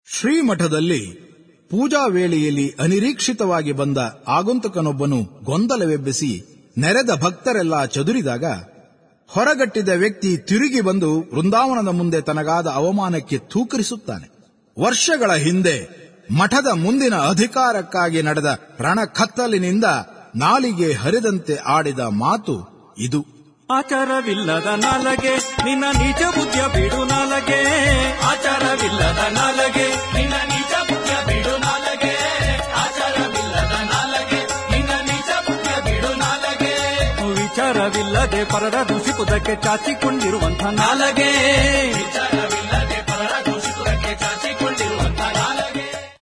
ಶ್ರೀಮಠದಲ್ಲಿ ಪೂಜಾ ವೇಳೆಯಲ್ಲಿ ಅನಿರೀಕ್ಷಿತವಾಗಿ ಬಂದ ಆಗಂತುಕನೊಬ್ಬನು ಗೊಂದಲವೆಬ್ಬಿಸಿ ನೆರೆದ ಭಕ್ತರೆಲ್ಲ ಚದುರಿದಾಗ ಹೊರಗಟ್ಟಿದ ವ್ಯಕ್ತಿ ತಿರುಗಿ ಬಂದು ವೃಂದಾವನದ ಮುಂದೆ ತನಗಾದ ಅವಮಾನಕ್ಕೆ ತೂಕರಿಸುತ್ತಾನೆ ವರ್ಷಗಳ ಹಿಂದೆ ಮಠದ ಮುಂದಿನ ಅಧಿಕಾರಕ್ಕಾಗಿ ನಡೆದ ರಣಕತ್ತಲಿನಿಂದ ನಾಲಿಗೆ ಹರಿದಂತೆ ಆಡಿದ ಮಾತು ಇದು ಆಚಾರವಿಲ್ಲದ ನಾಲಗೆ ನಿನ್ನ ನಿಜ ಬುದ್ಧಿಯ ಬಿಡು ನಾಲಗೆ ಆಚಾರವಿಲ್ಲದ ನಾಲಗೆ ನಿನ್ನ ನಿಜ ಬುದ್ಧಿಯ ಬಿಡು ನಾಲಗೆ ಆಚಾರವಿಲ್ಲದ ನಾಲಗೆ ನಿನ್ನ ನಿಜ ಬುದ್ಧಿಯ ಬಿಡು ನಾಲಗೆ ವಿಚಾರವಿಲ್ಲದೆ ಪರರ ದೂಷಿಪುದಕ್ಕೆ ಚಾಚಿಕೊಂಡಿರುವಂಥ ನಾಲಗೆ ವಿಚಾರ